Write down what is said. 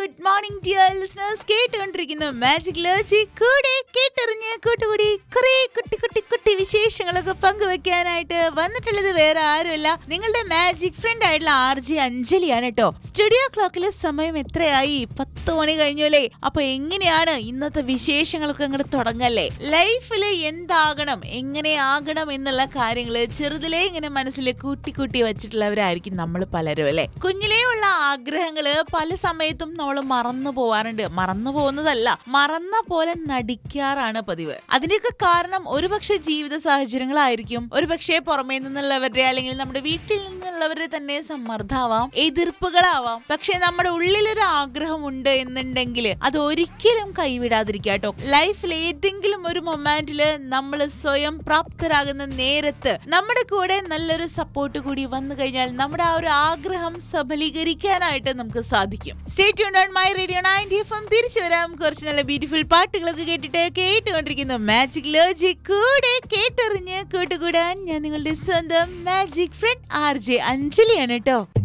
good morning dear listeners കേട്ടുകൊണ്ടിരിക്കുന്നു magic ലോജി കൂടെ കേട്ടറിഞ്ഞ് കൂട്ടുകൂടി കുറെ കുട്ടി കുട്ടി കുട്ടി വിശേഷങ്ങളൊക്കെ പങ്കുവെക്കാനായിട്ട് വന്നിട്ടുള്ളത് വേറെ ആരുമല്ല നിങ്ങളുടെ മാജിക് ഫ്രണ്ട് ആയിട്ടുള്ള ആർ ജി അഞ്ജലിയാണ് കേട്ടോ സ്റ്റുഡിയോ ക്ലോക്കിലെ സമയം എത്രയായി പത്ത് മണി കഴിഞ്ഞു അല്ലേ അപ്പൊ എങ്ങനെയാണ് ഇന്നത്തെ വിശേഷങ്ങളൊക്കെ അങ്ങോട്ട് തുടങ്ങല്ലേ ലൈഫിൽ എന്താകണം എങ്ങനെ ആകണം എന്നുള്ള കാര്യങ്ങള് ചെറുതിലേ ഇങ്ങനെ മനസ്സിൽ കൂട്ടി കൂട്ടി വെച്ചിട്ടുള്ളവരായിരിക്കും നമ്മൾ പലരും അല്ലെ കുഞ്ഞിലേ ഉള്ള ആഗ്രഹങ്ങള് പല സമയത്തും നമ്മൾ മറന്നു പോവാറുണ്ട് മറന്നു പോകുന്നതല്ല മറന്ന പോലെ നടിക്കാറാണ് പതിവ് അതിന്റെയൊക്കെ കാരണം ഒരുപക്ഷെ ജീവിത സാഹചര്യങ്ങളായിരിക്കും ഒരുപക്ഷെ പുറമേ നിന്നുള്ളവരുടെ അല്ലെങ്കിൽ നമ്മുടെ വീട്ടിൽ നിന്നുള്ളവരുടെ തന്നെ സമ്മർദ്ദമാവാം എതിർപ്പുകളാവാം പക്ഷെ നമ്മുടെ ഉള്ളിലൊരു ആഗ്രഹമുണ്ട് എന്നുണ്ടെങ്കിൽ അത് ഒരിക്കലും കൈവിടാതിരിക്കുക കേട്ടോ ലൈഫിൽ ഏതെങ്കിലും ഒരു മൊമെന്റില് നമ്മൾ സ്വയം പ്രാപ്തരാകുന്ന നേരത്ത് നമ്മുടെ കൂടെ നല്ലൊരു സപ്പോർട്ട് കൂടി വന്നു കഴിഞ്ഞാൽ നമ്മുടെ ആ ഒരു ആഗ്രഹം സബലീകരിക്കാനായിട്ട് നമുക്ക് സാധിക്കും state on my radio ninety F M തിരിച്ചു വരാം കുറച്ച് നല്ല ബ്യൂട്ടിഫുൾ പാട്ടുകളൊക്കെ കേട്ടിട്ട് കേട്ടുകൊണ്ടിരിക്കുന്നു മാജിക് ലോജി കൂടെ കേട്ടറിഞ്ഞ് കൂട്ടുകൂടാൻ ഞാൻ നിങ്ങളുടെ സ്വന്തം മാജിക് ഫ്രണ്ട് ആർ ജെ അഞ്ജലിയാണ് കേട്ടോ